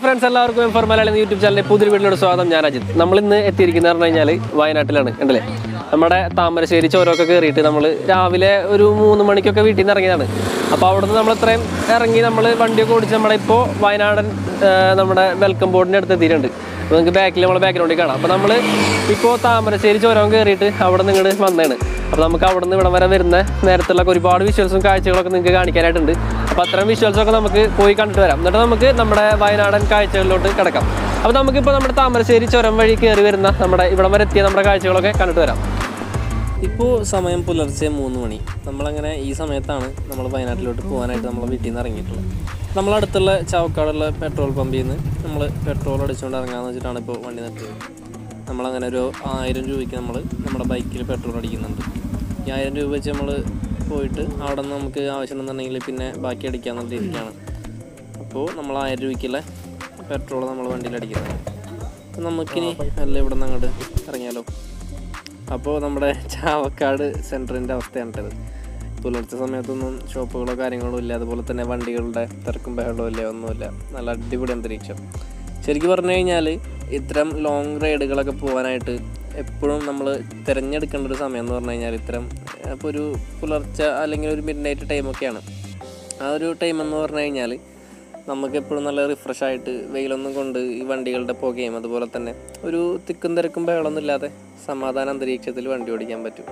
Friends എല്ലാവർക്കും M four Malayalam YouTube ചാനലിലെ പുതിയൊരു വീട്ടിലോട് സ്വാഗതം ഞാൻ അജിത് നമ്മൾ ഇന്ന് എത്തിയിരിക്കുന്നത് പറഞ്ഞു കഴിഞ്ഞാൽ വയനാട്ടിലാണ് കണ്ടല്ലേ നമ്മുടെ താമരശ്ശേരി ചോരമൊക്കെ കയറിയിട്ട് നമ്മൾ രാവിലെ ഒരു മൂന്ന് മണിക്കൊക്കെ വീട്ടിൽ നിന്ന് ഇറങ്ങിയതാണ് അപ്പോൾ അവിടുന്ന് നമ്മൾ ഇത്രയും ഇറങ്ങി നമ്മൾ വണ്ടിയൊക്കെ ഓടിച്ച് നമ്മുടെ ഇപ്പോൾ വയനാടൻ ആ, നമ്മുടെ വെൽക്കം ബോർഡിൻ്റെ അടുത്ത് എത്തിയിട്ടുണ്ട് അപ്പോൾ നിങ്ങൾക്ക് ബാക്കിൽ നമ്മളെ ബാക്ക്ഗ്രൗണ്ടിൽ കാണാം അപ്പോൾ നമ്മൾ ഇപ്പോൾ താമരശ്ശേരി ചുരം കയറിയിട്ട് അവിടെ നിന്ന് ഇങ്ങോട്ട് വന്നതാണ് അപ്പോൾ നമുക്ക് അവിടെ നിന്ന് ഇവിടെ വരെ വരുന്ന നേരത്തുള്ള ഒരുപാട് വിഷ്വൽസും കാഴ്ചകളൊക്കെ നിങ്ങൾക്ക് കാണിക്കാനായിട്ടുണ്ട് അപ്പോൾ അത്തരം വിഷ്വൽസൊക്കെ നമുക്ക് പോയി കണ്ടിട്ട് വരാം എന്നിട്ട് നമുക്ക് നമ്മുടെ വയനാടൻ കാഴ്ചകളിലോട്ട് കിടക്കാം അപ്പോൾ നമുക്കിപ്പോൾ നമ്മുടെ താമരശ്ശേരി ചുരം വഴി കയറി വരുന്ന നമ്മുടെ ഇവിടം വരെ എത്തിയ നമ്മുടെ കാഴ്ചകളൊക്കെ കണ്ടിട്ട് വരാം ഇപ്പോൾ സമയം പുലർച്ചെ മൂന്ന് മണി നമ്മളങ്ങനെ ഈ സമയത്താണ് നമ്മൾ വയനാട്ടിലോട്ട് പോകാനായിട്ട് നമ്മൾ വീട്ടിൽ നിന്ന് ഇറങ്ങിയിട്ടുള്ളത് നമ്മളടുത്തുള്ള ചാവക്കാടുള്ള പെട്രോൾ പമ്പിൽ നിന്ന് നമ്മൾ പെട്രോൾ അടിച്ചുകൊണ്ട് ഇറങ്ങാമെന്ന് വെച്ചിട്ടാണ് ഇപ്പോൾ വണ്ടി നിർത്തിയത് നമ്മളങ്ങനെ ഒരു ആയിരം രൂപയ്ക്ക് നമ്മൾ നമ്മുടെ ബൈക്കിൽ പെട്രോൾ അടിക്കുന്നുണ്ട് ഈ ആയിരം രൂപ വെച്ച് നമ്മൾ പോയിട്ട് അവിടെ നിന്ന് നമുക്ക് ആവശ്യമുണ്ടെന്നുണ്ടെങ്കിൽ പിന്നെ ബാക്കി അടിക്കാമെന്നുള്ള രീതിക്കാണ് അപ്പോൾ നമ്മൾ ആയിരം രൂപയ്ക്കുള്ള പെട്രോൾ നമ്മൾ വണ്ടിയിൽ അടിക്കുന്നത് അപ്പോൾ നമുക്കിനി അല്ല ഇവിടെ നിന്ന് അങ്ങോട്ട് ഇറങ്ങിയാലോ അപ്പോൾ നമ്മുടെ ചാവക്കാട് സെൻറ്ററിൻ്റെ അവസ്ഥയാണ് കേട്ടത് പുലർച്ചെ സമയത്തൊന്നും ഷോപ്പുകളോ കാര്യങ്ങളോ ഇല്ല അതുപോലെ തന്നെ വണ്ടികളുടെ തിരക്കും ബഹളവും ഇല്ല ഒന്നുമില്ല നല്ല അടിപൊളി അന്തരീക്ഷം ശരിക്കും പറഞ്ഞു കഴിഞ്ഞാൽ ഇത്തരം ലോങ് റൈഡുകളൊക്കെ പോകാനായിട്ട് എപ്പോഴും നമ്മൾ തിരഞ്ഞെടുക്കേണ്ട ഒരു സമയം എന്ന് പറഞ്ഞു കഴിഞ്ഞാൽ ഇത്തരം ഇപ്പോൾ ഒരു പുലർച്ചെ അല്ലെങ്കിൽ ഒരു മിഡ് നൈറ്റ് ടൈമൊക്കെയാണ് ആ ഒരു ടൈം എന്ന് പറഞ്ഞു കഴിഞ്ഞാൽ നമുക്ക് എപ്പോഴും നല്ല റിഫ്രഷ് ആയിട്ട് വെയിലൊന്നും കൊണ്ട് ഈ വണ്ടികളുടെ പുകയും അതുപോലെ തന്നെ ഒരു തിക്കും തിരക്കും ബഹളമൊന്നും ഇല്ലാതെ സമാധാന അന്തരീക്ഷത്തിൽ വണ്ടി ഓടിക്കാൻ പറ്റും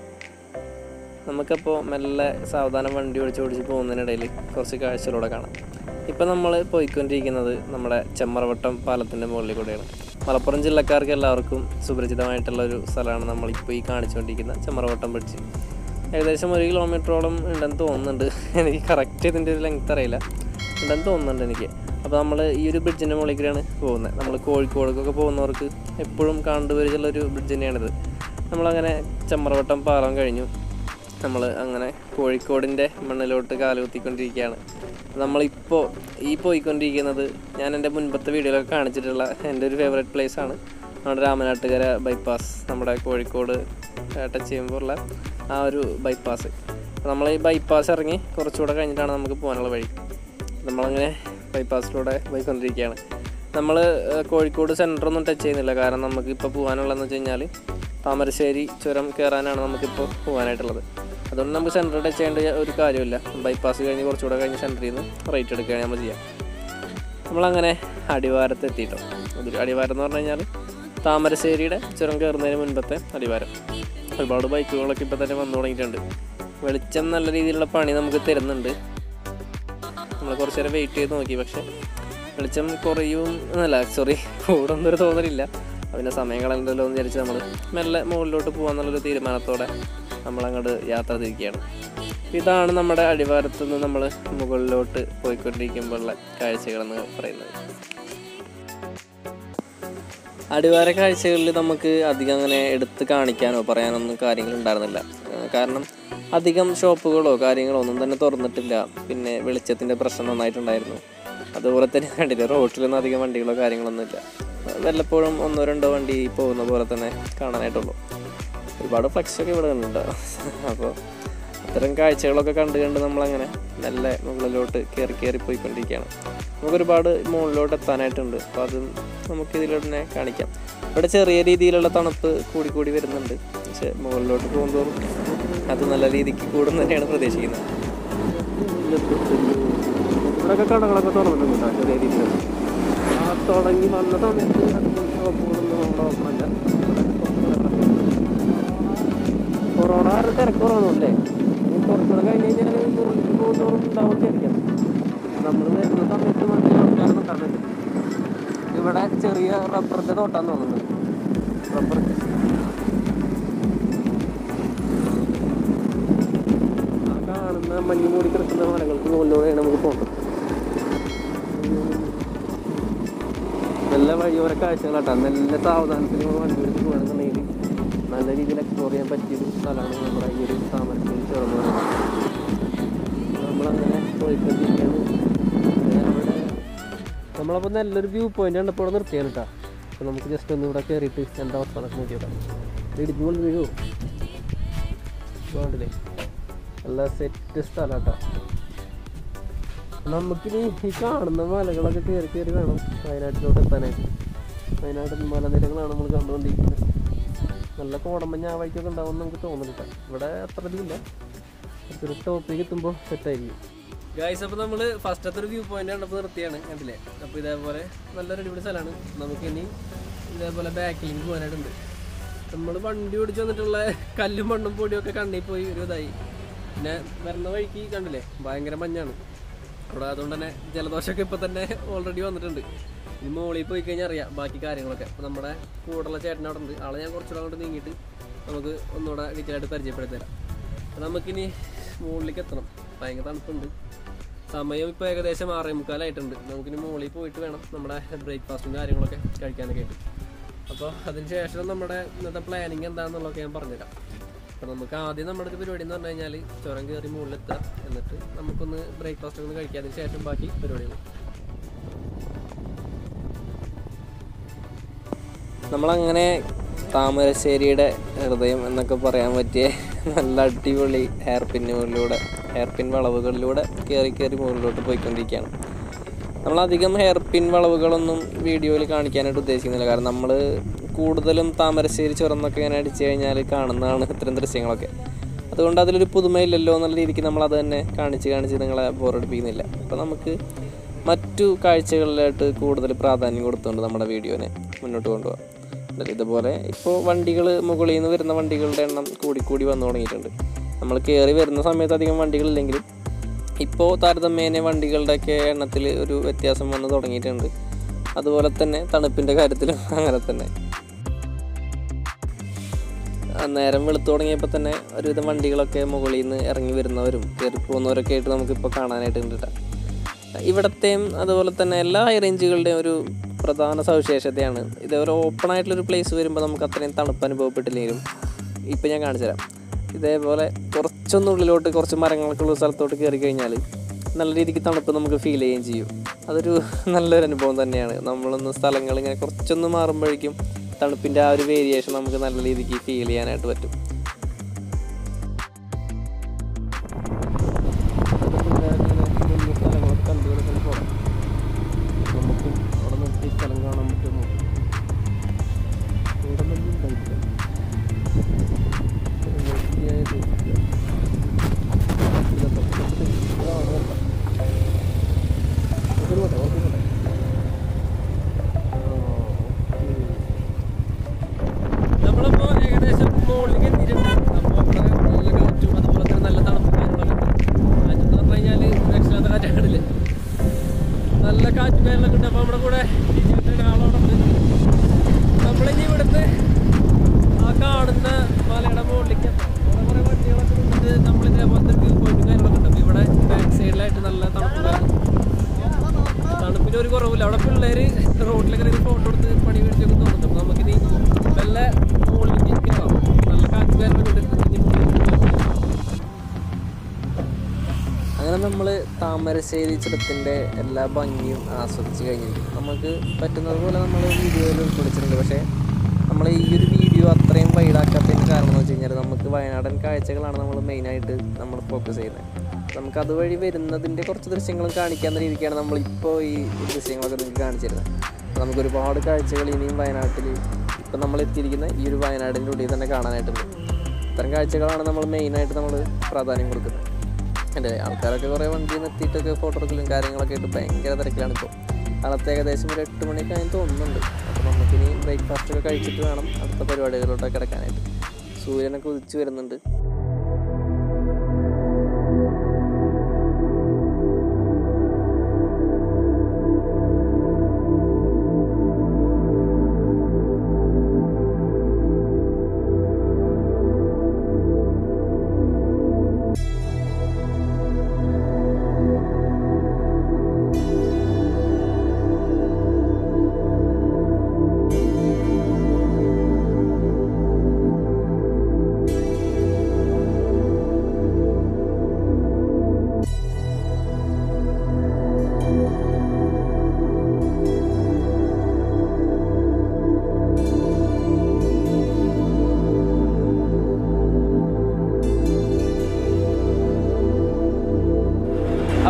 നമുക്കപ്പോൾ മെല്ലെ സാവധാനം വണ്ടി ഓടിച്ച് ഓടിച്ച് പോകുന്നതിനിടയിൽ കുറച്ച് കാഴ്ചകളൂടെ കാണാം ഇപ്പം നമ്മൾ പോയിക്കൊണ്ടിരിക്കുന്നത് നമ്മുടെ ചെമ്മറവട്ടം പാലത്തിൻ്റെ മുകളിൽ കൂടെയാണ് മലപ്പുറം ജില്ലക്കാർക്ക് എല്ലാവർക്കും സുപരിചിതമായിട്ടുള്ള ഒരു സ്ഥലമാണ് നമ്മളിപ്പോൾ ഈ കാണിച്ചുകൊണ്ടിരിക്കുന്ന ചെമ്മറവട്ടം ബ്രിഡ്ജ് ഏകദേശം ഒരു കിലോമീറ്ററോളം ഉണ്ടെന്ന് തോന്നുന്നുണ്ട് എനിക്ക് കറക്റ്റ് ഇതിൻ്റെ ഒരു ലെങ്ത് അറിയില്ല ഉണ്ടെന്ന് തോന്നുന്നുണ്ട് എനിക്ക് അപ്പോൾ നമ്മൾ ഈ ഒരു ബ്രിഡ്ജിൻ്റെ മുകളിൽ കൂടെയാണ് പോകുന്നത് നമ്മൾ കോഴിക്കോടൊക്കെ പോകുന്നവർക്ക് എപ്പോഴും കണ്ടുപരിച്ചുള്ള ഒരു ബ്രിഡ്ജ് തന്നെയാണിത് നമ്മളങ്ങനെ ചെമ്മറവട്ടം പാലം കഴിഞ്ഞു നമ്മൾ അങ്ങനെ കോഴിക്കോടിൻ്റെ മണ്ണിലോട്ട് കാലുകുത്തിക്കൊണ്ടിരിക്കുകയാണ് നമ്മളിപ്പോൾ ഈ പോയിക്കൊണ്ടിരിക്കുന്നത് ഞാൻ എൻ്റെ മുൻപത്തെ വീഡിയോയിലൊക്കെ കാണിച്ചിട്ടുള്ള എൻ്റെ ഒരു ഫേവറേറ്റ് പ്ലേസ് ആണ് നമ്മുടെ രാമനാട്ടുകര ബൈപ്പാസ് നമ്മുടെ കോഴിക്കോട് ടച്ച് ചെയ്യുമ്പോൾ ഉള്ള ആ ഒരു ബൈപ്പാസ് നമ്മൾ ഈ ബൈപ്പാസ് ഇറങ്ങി കുറച്ചുകൂടെ കഴിഞ്ഞിട്ടാണ് നമുക്ക് പോകാനുള്ള വഴി നമ്മളങ്ങനെ ബൈപ്പാസിലൂടെ പോയിക്കൊണ്ടിരിക്കുകയാണ് നമ്മൾ കോഴിക്കോട് സെൻറ്റർ ഒന്നും ടച്ച് ചെയ്യുന്നില്ല കാരണം നമുക്ക് ഇപ്പോൾ പോകാനുള്ളതെന്ന് വെച്ച് കഴിഞ്ഞാൽ താമരശ്ശേരി ചുരം കയറാനാണ് നമുക്കിപ്പോൾ പോകാനായിട്ടുള്ളത് അതുകൊണ്ട് നമുക്ക് സെൻറ്റർ ടച്ച് ചെയ്യേണ്ട ഒരു കാര്യമില്ല ബൈപ്പാസ് കഴിഞ്ഞ് കുറച്ചുകൂടെ കഴിഞ്ഞ് സെൻറ്ററിൽ നിന്ന് റേറ്റ് എടുക്കുകയാണ് നമ്മൾ ചെയ്യാം നമ്മളങ്ങനെ അടിവാരത്ത് എത്തിയിട്ടോ അതൊരു അടിവാരം എന്ന് പറഞ്ഞു കഴിഞ്ഞാൽ താമരശ്ശേരിയുടെ ചുരം കയറുന്നതിന് മുൻപത്തെ അടിവാരം ഒരുപാട് ബൈക്കുകളൊക്കെ ഇപ്പോൾ തന്നെ വന്നു തുടങ്ങിയിട്ടുണ്ട് വെളിച്ചം നല്ല രീതിയിലുള്ള പണി നമുക്ക് തരുന്നുണ്ട് നമ്മൾ കുറച്ച് നേരം വെയിറ്റ് ചെയ്ത് നോക്കി പക്ഷെ വെളിച്ചം കുറയും എന്നല്ല സോറി കൂടുന്നൊരു തോന്നലില്ല പിന്നെ സമയം കളയണ്ടല്ലോ എന്ന് വിചാരിച്ച് നമ്മൾ മെല്ലെ മുകളിലോട്ട് പോകാന്നുള്ളൊരു തീരുമാനത്തോടെ നമ്മളങ്ങോട്ട് യാത്ര തിരിക്കുകയാണ് ഇതാണ് നമ്മുടെ അടിവാരത്ത് നിന്ന് നമ്മൾ മുകളിലോട്ട് പോയിക്കൊണ്ടിരിക്കുമ്പോഴുള്ള കാഴ്ചകളെന്ന് പറയുന്നത് അടിവാര കാഴ്ചകളിൽ നമുക്ക് അധികം അങ്ങനെ എടുത്ത് കാണിക്കാനോ പറയാനൊന്നും കാര്യങ്ങൾ ഉണ്ടായിരുന്നില്ല ഏഹ് കാരണം അധികം ഷോപ്പുകളോ കാര്യങ്ങളോ ഒന്നും തന്നെ തുറന്നിട്ടില്ല പിന്നെ വെളിച്ചത്തിൻ്റെ പ്രശ്നം നന്നായിട്ടുണ്ടായിരുന്നു അതുപോലെ തന്നെ കണ്ടില്ല റോട്ടിലൊന്നും അധികം വണ്ടികളോ കാര്യങ്ങളൊന്നും ഇല്ല വല്ലപ്പോഴും ഒന്നോ രണ്ടോ വണ്ടി പോകുന്ന പോലെ തന്നെ കാണാനായിട്ടുള്ളൂ ഒരുപാട് ഫ്ലക്സൊക്കെ ഇവിടെ ഉണ്ട് അപ്പോൾ അത്തരം കാഴ്ചകളൊക്കെ കണ്ട് കണ്ട് നമ്മളങ്ങനെ നല്ല മുകളിലോട്ട് കയറി കയറി പോയിക്കൊണ്ടിരിക്കുകയാണ് നമുക്കൊരുപാട് മുകളിലോട്ട് എത്താനായിട്ടുണ്ട് അപ്പോൾ അത് നമുക്ക് ഇതിലൂടെ തന്നെ കാണിക്കാം ഇവിടെ ചെറിയ രീതിയിലുള്ള തണുപ്പ് കൂടി കൂടി വരുന്നുണ്ട് പക്ഷേ മുകളിലോട്ട് പോകുമ്പോൾ അത് നല്ല രീതിക്ക് കൂടും തന്നെയാണ് പ്രതീക്ഷിക്കുന്നത് ഇവിടെയൊക്കെ കടകളൊക്കെ തുറന്നിട്ടുണ്ട് ചെറിയ രീതിയിൽ ആ തുടങ്ങി വന്ന സമയത്ത് ഷോപ്പുകളൊന്നും നമ്മുടെ ഓപ്പണല്ല കൊറോണ തിരക്ക് കുറവൊന്നുമില്ലേ ഇനി കുറച്ചുകൂടെ കഴിഞ്ഞ് കഴിഞ്ഞാൽ മുറിച്ച് പോകുന്നവരും ഉണ്ടാവും ശരിക്കും നമ്മൾ വരുന്ന സമയത്ത് നല്ല ആൾക്കാരൊന്നും കാണുന്നുണ്ട് ഇവിടെ ചെറിയ റബ്ബറിൻ്റെ തോട്ടാന്ന് തോന്നുന്നത് റബ്ബർ ആ കാണുന്ന മഞ്ഞ് മൂടി കിടക്കുന്ന മരങ്ങൾക്ക് മുകളിലൂടെയാണ് നമുക്ക് പോകുന്നത് നല്ല വഴിയോര കാഴ്ചകളാട്ടാ നല്ല സാവധാനത്തിൽ നമ്മൾ വണ്ടി എടുത്ത് പോകണമെന്നുണ്ടെങ്കിൽ നല്ല രീതിയിൽ എക്സ്പ്ലോർ ചെയ്യാൻ പറ്റിയൊരു സ്ഥലമാണ് നമ്മുടെ ഈ ഒരു താമരശ്ശേരി ചുരം എന്ന് പറയുന്നത് നമ്മളങ്ങനെ പോയിക്കൊണ്ടിരിക്കുകയാണ് അവിടെ നമ്മളപ്പോൾ നല്ലൊരു വ്യൂ പോയിന്റ് കണ്ടപ്പോൾ ഇവിടെ നിർത്തിയാണ് കേട്ടോ അപ്പോൾ നമുക്ക് ജസ്റ്റ് ഒന്ന് ഇവിടെ കയറിയിട്ട് എന്താ അവസ്ഥകളൊക്കെ നോക്കിയോട്ടാം ഇടിഞ്ഞു കൊണ്ട് വീഴുമോ വേണ്ടില്ലേ നല്ല സെറ്റ് സ്ഥലം കേട്ടോ നമുക്കിനി ഈ കാണുന്ന മലകളൊക്കെ കയറി കയറി വേണം വയനാട്ടിലോട്ട് എത്താനായിട്ട് വയനാട്ടിൽ മലനിരകളാണ് നമ്മൾ കണ്ടുകൊണ്ടിരിക്കുന്നത് നല്ല കോടമഞ്ഞ ആ വഴിക്കൊക്കെ ഉണ്ടാവും നമുക്ക് തോന്നുന്നില്ല ഇവിടെ അത്ര ഇതില്ല ഒരു ടോപ്പിലേക്ക് എത്തുമ്പോൾ സെറ്റായിരിക്കും ഗായ്സ് അപ്പോൾ നമ്മൾ ഫസ്റ്റത്തെ ഒരു വ്യൂ പോയിന്റ് കണ്ടപ്പോൾ നിർത്തിയാണ് കണ്ടില്ലേ അപ്പോൾ ഇതേപോലെ നല്ലൊരു അടിപൊളി സ്ഥലമാണ് നമുക്കിനി ഇതേപോലെ ബാക്കിലേക്ക് പോകാനായിട്ടുണ്ട് നമ്മൾ വണ്ടി ഓടിച്ച് വന്നിട്ടുള്ള കല്ലും മണ്ണും പൊടിയും ഒക്കെ കണ്ണിൽ പോയി ഒരു ഇതായി പിന്നെ വരുന്ന വഴിക്ക് കണ്ടില്ലേ ഭയങ്കര മഞ്ഞാണ് അവിടെ അതുകൊണ്ട് തന്നെ ജലദോഷമൊക്കെ ഇപ്പം തന്നെ ഓൾറെഡി വന്നിട്ടുണ്ട് ഇനി മോളിൽ പോയി കഴിഞ്ഞാൽ അറിയാം ബാക്കി കാര്യങ്ങളൊക്കെ അപ്പോൾ നമ്മുടെ കൂടെയുള്ള ചേട്ടൻ അവിടെ ഉണ്ട് ആളെ ഞാൻ കുറച്ചുകൂടെ അങ്ങോട്ട് നീങ്ങിയിട്ട് നമുക്ക് ഒന്നുകൂടെ ഡീറ്റെയിലായിട്ട് പരിചയപ്പെടുത്തി തരാം അപ്പോൾ നമുക്കിനി മുകളിലേക്ക് എത്തണം ഭയങ്കര തണുപ്പുണ്ട് സമയം ഇപ്പോൾ ഏകദേശം ആറേ മുക്കാലായിട്ടുണ്ട് നമുക്കിനി മുകളിൽ പോയിട്ട് വേണം നമ്മുടെ ബ്രേക്ക്ഫാസ്റ്റും കാര്യങ്ങളൊക്കെ കഴിക്കാനൊക്കെ ആയിട്ട് അപ്പോൾ അതിന് ശേഷം നമ്മുടെ ഇന്നത്തെ പ്ലാനിങ് എന്താണെന്നുള്ളതൊക്കെ ഞാൻ പറഞ്ഞുതരാം അപ്പോൾ നമുക്ക് ആദ്യം നമ്മുടെ ഒരു പരിപാടി എന്ന് പറഞ്ഞു കഴിഞ്ഞാൽ ചുരം കയറി മുകളിലെത്തുക എന്നിട്ട് നമുക്കൊന്ന് ബ്രേക്ക്ഫാസ്റ്റ് ഒന്ന് കഴിക്കുക അതിന് ശേഷം ബാക്കി പരിപാടികൾ നമ്മളങ്ങനെ താമരശ്ശേരിയുടെ ഹൃദയം എന്നൊക്കെ പറയാൻ പറ്റിയ നല്ല അടിപൊളി ഹെയർ പിന്നുകളിലൂടെ ഹെയർ പിൻ വളവുകളിലൂടെ കയറി കയറി മുകളിലോട്ട് പോയിക്കൊണ്ടിരിക്കുകയാണ് നമ്മളധികം ഹെയർ പിൻ വളവുകളൊന്നും വീഡിയോയിൽ കാണിക്കാനായിട്ട് ഉദ്ദേശിക്കുന്നില്ല കാരണം നമ്മൾ കൂടുതലും താമരശ്ശേരി ചുരന്നൊക്കെ ഇങ്ങനെ അടിച്ചു കഴിഞ്ഞാൽ കാണുന്നതാണ് ഇത്തരം ദൃശ്യങ്ങളൊക്കെ അതുകൊണ്ട് അതിലൊരു പുതുമയില്ലല്ലോ എന്നുള്ള രീതിക്ക് നമ്മൾ അത് തന്നെ കാണിച്ച് കാണിച്ച് നിങ്ങളെ ബോറടിപ്പിക്കുന്നില്ല അപ്പോൾ നമുക്ക് മറ്റു കാഴ്ചകളിലായിട്ട് കൂടുതൽ പ്രാധാന്യം കൊടുത്തുകൊണ്ട് നമ്മുടെ വീഡിയോനെ മുന്നോട്ട് കൊണ്ടുപോകാം എന്തായാലും ഇതുപോലെ ഇപ്പോൾ വണ്ടികൾ മുകളിൽ നിന്ന് വരുന്ന വണ്ടികളുടെ എണ്ണം കൂടിക്കൂടി വന്നു തുടങ്ങിയിട്ടുണ്ട് നമ്മൾ കയറി വരുന്ന സമയത്ത് അധികം വണ്ടികളില്ലെങ്കിലും ഇപ്പോൾ താരതമ്യേന വണ്ടികളുടെയൊക്കെ എണ്ണത്തിൽ ഒരു വ്യത്യാസം വന്ന് തുടങ്ങിയിട്ടുണ്ട് അതുപോലെ തന്നെ തണുപ്പിൻ്റെ കാര്യത്തിലും അങ്ങനെ തന്നെ ആ നേരം വെളുത്തു തുടങ്ങിയപ്പോൾ തന്നെ ഒരുവിധം വണ്ടികളൊക്കെ മുകളിൽ നിന്ന് ഇറങ്ങി വരുന്നവരും കയറി പോകുന്നവരൊക്കെ ആയിട്ട് നമുക്കിപ്പോൾ കാണാനായിട്ട് ഉണ്ട് കേട്ടോ ഇവിടത്തെയും അതുപോലെ തന്നെ എല്ലാ ഹൈ റേഞ്ചുകളുടെയും ഒരു പ്രധാന സവിശേഷതയാണ് ഇത് ഒരു ഓപ്പൺ ആയിട്ടുള്ളൊരു പ്ലേസ് വരുമ്പോൾ നമുക്ക് അത്രയും തണുപ്പ് അനുഭവപ്പെട്ടില്ലെങ്കിലും ഇപ്പം ഞാൻ കാണിച്ചു തരാം ഇതേപോലെ കുറച്ചൊന്നുള്ളിലോട്ട് കുറച്ച് മരങ്ങളൊക്കെ ഉള്ള സ്ഥലത്തോട്ട് കയറി കഴിഞ്ഞാൽ നല്ല രീതിക്ക് തണുപ്പ് നമുക്ക് ഫീൽ ചെയ്യുകയും ചെയ്യും അതൊരു നല്ലൊരു അനുഭവം തന്നെയാണ് നമ്മളൊന്ന് സ്ഥലങ്ങൾ ഇങ്ങനെ കുറച്ചൊന്ന് മാറുമ്പോഴേക്കും തണുപ്പിൻ്റെ ആ ഒരു വേരിയേഷൻ നമുക്ക് നല്ല രീതിക്ക് ഫീൽ ചെയ്യാനായിട്ട് പറ്റും സ്ഥലങ്ങളൊക്കെ കണ്ടുകിടക്കുന്ന പോകാം നമുക്കും അവിടെ നിർത്തി സ്ഥലം കാണാൻ പറ്റുമോ ഇവിടെ ഒന്നും ഉണ്ടായില്ല ഒരു വൃത്തിയായ ദേശീയ. ഇതൊക്കെ ഇതൊക്കെ ഇതാണ് കേട്ടോ. ഇതൊരു പോട്ടെ, ഓക്കേ പോട്ടെ. ആ, ഓക്കേ. നമ്മളിപ്പോ ഏകദേശം മുകളിലേക്ക് എത്തിയിട്ടുണ്ട് അപ്പോൾ അവിടെ നല്ല കാറ്റും അതുപോലെ തന്നെ നല്ല തണുപ്പും കാര്യങ്ങളൊക്കെ ഉണ്ട് കാറ്റെന്ന് പറഞ്ഞു കഴിഞ്ഞാൽ രക്ഷയില്ലാത്ത കാറ്റാണില്ലേ നല്ല കാറ്റും കാര്യങ്ങളൊക്കെ ഉണ്ട് അപ്പോൾ നമ്മുടെ കൂടെ ടീച്ചറിൻ്റെ ആളവിടെ ഉണ്ട് നമ്മളിനി ഇവിടുന്ന് ആ കാണുന്ന മലയുടെ മുകളിലേക്ക് എത്താം അവിടെ കുറേ വണ്ടികളൊക്കെ നിന്നിട്ട് നമ്മൾ ഇതേപോലത്തെ വ്യൂ പോയിന്റും കാര്യങ്ങളൊക്കെ ഉണ്ട് അപ്പോൾ ഇവിടെ ബാക്ക് സൈഡിലായിട്ട് നല്ല തണുപ്പും കാര്യങ്ങളും തണുപ്പിന് ഒരു കുറവില്ല അവിടെ പിള്ളേര് റോഡിലൊക്കെ ഇരുന്ന് ഫോട്ടോ എടുത്ത് പണി പിടിച്ചൊക്കെ തോന്നുന്നുണ്ട് അപ്പോൾ നമുക്കിനി നല്ല മുകളിലേക്ക് കയറാം നല്ല കാറ്റ് കാര്യങ്ങളൊക്കെ ഉണ്ട് ഇനി മുകളിലേക്ക് കയറാം. അങ്ങനെ നമ്മൾ താമരശ്ശേരി ചുരത്തിൻ്റെ എല്ലാ ഭംഗിയും ആസ്വദിച്ച് കഴിഞ്ഞിരിക്കും നമുക്ക് പറ്റുന്നത് പോലെ നമ്മൾ വീഡിയോയിൽ ഉൾക്കൊള്ളിച്ചിട്ടുണ്ട് പക്ഷേ നമ്മൾ ഈ ഒരു വീഡിയോ അത്രയും വൈഡാക്കാത്തതിന് കാരണം എന്ന് വെച്ച് കഴിഞ്ഞാൽ നമുക്ക് വയനാടൻ കാഴ്ചകളാണ് നമ്മൾ മെയിനായിട്ട് നമ്മൾ ഫോക്കസ് ചെയ്യുന്നത് നമുക്ക് അതുവഴി വരുന്നതിൻ്റെ കുറച്ച് ദൃശ്യങ്ങളും കാണിക്കാവുന്ന രീതിക്കാണ് നമ്മളിപ്പോൾ ഈ ദൃശ്യങ്ങളൊക്കെ നിങ്ങൾക്ക് കാണിച്ചിരുന്നത് അപ്പോൾ നമുക്ക് ഒരുപാട് കാഴ്ചകൾ ഇനിയും വയനാട്ടിൽ ഇപ്പം നമ്മൾ എത്തിയിരിക്കുന്ന ഈ ഒരു വയനാടിൻ്റെ ഉള്ളിൽ തന്നെ കാണാനായിട്ടുണ്ട് ഇത്തരം കാഴ്ചകളാണ് നമ്മൾ മെയിനായിട്ട് നമ്മൾ പ്രാധാന്യം കൊടുക്കുന്നത് എൻ്റെ ആൾക്കാരൊക്കെ കുറേ വണ്ടി നിർത്തിയിട്ടൊക്കെ ഫോട്ടോ എടുക്കലും കാര്യങ്ങളൊക്കെ ആയിട്ട് ഭയങ്കര തിരക്കിലാണ് ഇപ്പോൾ കാലത്ത് ഏകദേശം ഒരു എട്ട് മണിയൊക്കെ ആയി തോന്നുന്നുണ്ട് അപ്പോൾ നമുക്കിനി ബ്രേക്ക്ഫാസ്റ്റ് ഒക്കെ കഴിച്ചിട്ട് വേണം അടുത്ത പരിപാടികളിലോട്ടൊക്കെ കിടക്കാനായിട്ട് സൂര്യനൊക്കെ ഉദിച്ചു വരുന്നുണ്ട്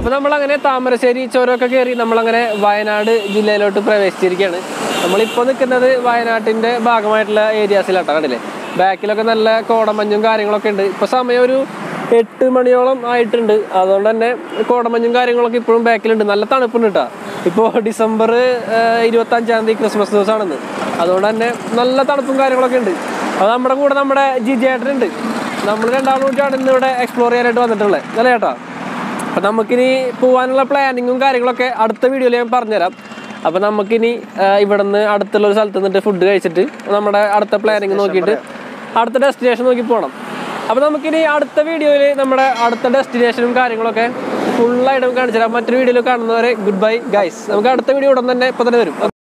അപ്പോൾ നമ്മളങ്ങനെ താമരശ്ശേരി ചുരമൊക്കെ കയറി നമ്മളങ്ങനെ വയനാട് ജില്ലയിലോട്ട് പ്രവേശിച്ചിരിക്കുകയാണ് നമ്മളിപ്പോൾ നിൽക്കുന്നത് വയനാട്ടിൻ്റെ ഭാഗമായിട്ടുള്ള ഏരിയാസിലാട്ടോ കണ്ടില്ലേ ബാക്കിലൊക്കെ നല്ല കോടമഞ്ഞും കാര്യങ്ങളൊക്കെ ഉണ്ട് ഇപ്പോൾ സമയം ഒരു എട്ട് മണിയോളം ആയിട്ടുണ്ട് അതുകൊണ്ട് തന്നെ കോടമഞ്ഞും കാര്യങ്ങളൊക്കെ ഇപ്പോഴും ബാക്കിലുണ്ട് നല്ല തണുപ്പുണ്ട് കേട്ടോ ഇപ്പോൾ ഡിസംബർ ഇരുപത്തഞ്ചാം തീയതി ക്രിസ്മസ് ദിവസമാണെന്ന് അതുകൊണ്ട് തന്നെ നല്ല തണുപ്പും കാര്യങ്ങളൊക്കെ ഉണ്ട് അപ്പോൾ നമ്മുടെ കൂടെ നമ്മുടെ ജിജേട്ടനുണ്ട് നമ്മൾ രണ്ടാളും കൂടിയാണ് ഇന്ന് ഇവിടെ എക്സ്പ്ലോർ ചെയ്യാനായിട്ട് വന്നിട്ടുള്ളത് അല്ലേ ചേട്ടാ അപ്പം നമുക്കിനി പോകാനുള്ള പ്ലാനിങ്ങും കാര്യങ്ങളൊക്കെ അടുത്ത വീഡിയോയിൽ ഞാൻ പറഞ്ഞുതരാം അപ്പം നമുക്കിനി ഇവിടെ നിന്ന് അടുത്തുള്ള ഒരു സ്ഥലത്ത് നിന്നിട്ട് ഫുഡ് കഴിച്ചിട്ട് നമ്മുടെ അടുത്ത പ്ലാനിങ് നോക്കിയിട്ട് അടുത്ത ഡെസ്റ്റിനേഷൻ നോക്കി പോകണം അപ്പം നമുക്കിനി അടുത്ത വീഡിയോയിൽ നമ്മുടെ അടുത്ത ഡെസ്റ്റിനേഷനും കാര്യങ്ങളൊക്കെ ഫുള്ളായിട്ട് കാണിച്ചു തരാം മറ്റൊരു വീഡിയോയിൽ കാണുന്നവരെ ഗുഡ് ബൈ ഗൈസ് നമുക്ക് അടുത്ത വീഡിയോ ഉടൻ തന്നെ ഇപ്പം തന്നെ വരും